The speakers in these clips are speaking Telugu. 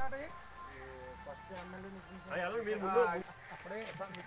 స్టార్ట్ అయ్యి ఫస్ట్ ఎమ్మెల్యే నుంచి అప్పుడే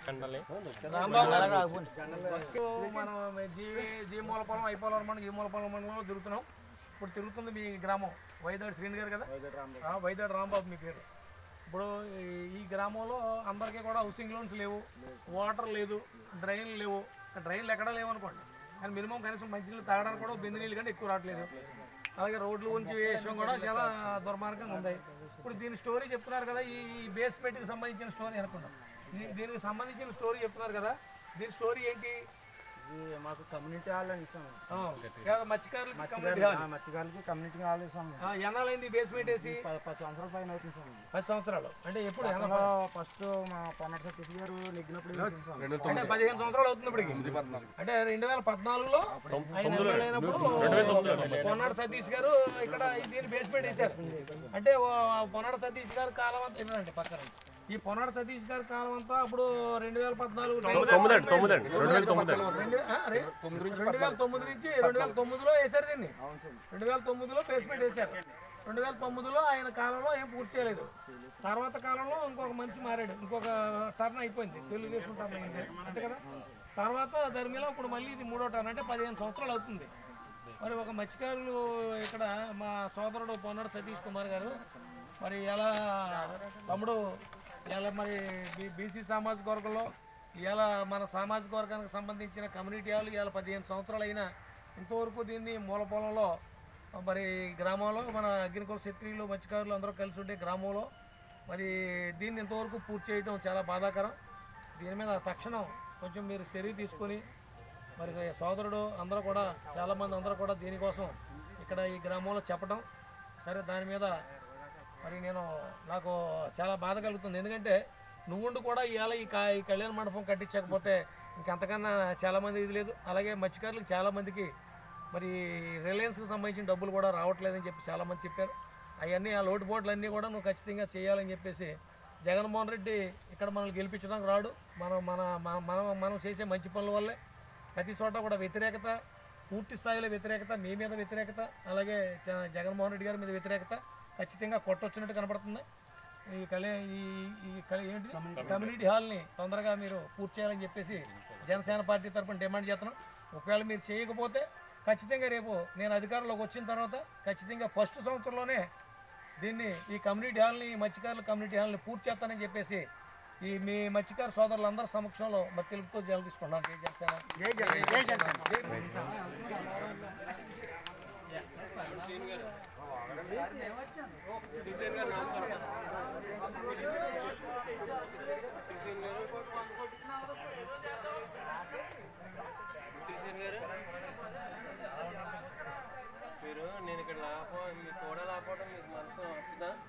రాంబాబు ఫస్ట్ మనం జీ జీ మూలపాలెం అయిపోలవరం మండలం జీ మూలపాలెం మండలంలో తిరుగుతున్నాం ఇప్పుడు తిరుగుతుంది మీ గ్రామం వైదాడి శ్రీని గారు కదా వైద్యుడు రాంబాబు ఆ, వైదాడి రాంబాబు మీ పేరు ఇప్పుడు ఈ- ఈ గ్రామంలో అందరికీ కూడా హౌసింగ్ లోన్స్ లేవు వాటర్ లేదు డ్రైన్లు లేవు డ్రైన్లు ఎక్కడా లేవు అనుకోండి కానీ మినిమం కనీసం మంచినీళ్ళు తాగడానికి కూడా బిందు నీళ్ళు కంటే ఎక్కువ రావట్లేదు అలాగే రోడ్లు ఉంచి విషయం కూడా చాలా దుర్మార్గంగా ఉంది ఇప్పుడు దీని స్టోరీ చెప్తున్నారు కదా ఈ ఈ బేస్మెంట్కి సంబంధించిన స్టోరీ అనుకుంటాం దీ- దీనికి సంబంధించిన స్టోరీ చెప్తున్నారు కదా దీని స్టోరీ ఏంటి ఇది మాకు కమ్యూనిటీ హాల్ అని ఇస్తాం ఆ, కేవలం మత్స్యకారులకి కమ్యూనిటీ మత్స్యకారులు హాల్. ఆ, మత్స్యకారులకి కమ్యూనిటీ హాల్ ఇస్తాం ఆ, ఎన్నాళ్ళైంది బేస్మెంట్ వేసి పది పది సంవత్సరాల పైన అవుతుంది సార్ పది సంవత్సరాలు అంటే ఎప్పుడు ఎన్న- అందులో ఫస్ట్ మా పొన్నటి సతీష్ గారు నెగ్గినప్పుడు వేసింది సార్. అంటే పదిహేను సంవత్సరాలు అవుతుంది ఇప్పటికి అంటే రెండు వేల పద్నాలుగులో ఆయన ఎమ్మెల్యే అయినప్పుడు పొన్నాడు సతీష్ గారు ఇక్కడ దీన్ని బేస్మెంట్ వేశారు అంటే ఓ- పొన్నాడు సతీష్ గారి కాలం అంతా ఏంటంటే పక్కన ఈ పొన్నాడు సతీష్ గారి కాలం అంతా అప్పుడు రెండు వేల పద్నాలుగు తొమ్మిదండి తొమ్మిదండి రెండు వేల తొమ్మిదండి రెండు ఆ, రె- రెండు వేల తొమ్మిది నుంచి రెండు వేల తొమ్మిదిలో వేశారు దీన్ని అవును సార్ రెండు వేల తొమ్మిదిలో బేస్మెంట్ వేశారు రెండు వేల తొమ్మిదిలో ఆయన కాలంలో ఏం పూర్తి చేయలేదు తర్వాత కాలంలో ఇంకొక మనిషి మారాడు ఇంకొక టర్న్ అయిపోయింది తెలుగుదేశం టర్న్ అయింది అంతే కదా తర్వాత ధర్మిలో ఇప్పుడు మళ్ళీ ఇది మూడో టర్న్ అంటే పదిహేను సంవత్సరాలు అవుతుంది మరి ఒక మత్స్యకారులు ఇక్కడ మా సోదరుడు పొన్నాడు సతీష్ కుమార్ గారు మరి ఎలా తమ్ముడు ఇలా మరి బీ- బీసీ సామాజిక వర్గంలో ఇలా మన సామాజిక వర్గానికి సంబంధించిన కమ్యూనిటీ హాల్ ఇవాళ పదిహేను సంవత్సరాలు అయినా ఇంతవరకు దీన్ని మూల పొలంలో మరి గ్రామంలో మన అగ్రికుల క్షత్రియులు మత్స్యకారులు అందరూ కలిసి ఉండే గ్రామంలో మరి దీన్ని ఇంతవరకు పూర్తి చేయడం చాలా బాధాకరం దీని మీద తక్షణం కొంచెం మీరు చర్య తీసుకొని మరి సోదరుడు అందరూ కూడా చాలామంది అందరూ కూడా దీనికోసం ఇక్కడ ఈ గ్రామంలో చెప్పడం సరే దాని మీద మరి నేను నాకు చాలా బాధ కలుగుతుంది ఎందుకంటే నువ్వుండి కూడా ఇవాళ ఈ కా ఈ కళ్యాణ మండపం కట్టించకపోతే ఇంకంతకన్నా చాలామంది ఇది లేదు అలాగే మత్స్యకారులకు చాలామందికి మరి రిలయన్స్కి సంబంధించిన డబ్బులు కూడా రావట్లేదని చెప్పి చాలామంది చెప్పారు అవన్నీ ఆ లోటుపోట్లు అన్నీ కూడా నువ్వు ఖచ్చితంగా చేయాలని చెప్పేసి జగన్మోహన్ రెడ్డి ఇక్కడ మనల్ని గెలిపించడానికి రాడు మనం మన మన- మనం మనం చేసే మంచి పనుల వల్లే ప్రతి చోట కూడా వ్యతిరేకత పూర్తి స్థాయిలో వ్యతిరేకత మీ మీద వ్యతిరేకత అలాగే జ- జగన్మోహన్ రెడ్డి గారి మీద వ్యతిరేకత ఖచ్చితంగా కొట్టొచ్చినట్టు కనపడుతుంది ఈ కళ్యా ఈ ఈ కళ్యా- ఏంటి కమ్యూనిటీ హాల్ని తొందరగా మీరు పూర్తి చేయాలని చెప్పేసి జనసేన పార్టీ తరఫున డిమాండ్ చేస్తున్నాం ఒకవేళ మీరు చేయకపోతే ఖచ్చితంగా రేపు నేను అధికారంలోకి వచ్చిన తర్వాత ఖచ్చితంగా ఫస్ట్ సంవత్సరంలోనే దీన్ని ఈ కమ్యూనిటీ హాల్ని మత్స్యకారుల కమ్యూనిటీ హాల్ని పూర్తి చేస్తానని చెప్పేసి ఈ మీ మత్స్యకార సోదరులందరి సమక్షంలో మరి తెలుపుతూ జల తీసుకున్నాను జై జనసేన మీరు నేను ఇక్కడ లేకపో మీ కూడా లేకపోవడం మీకు మనసు వస్తుందా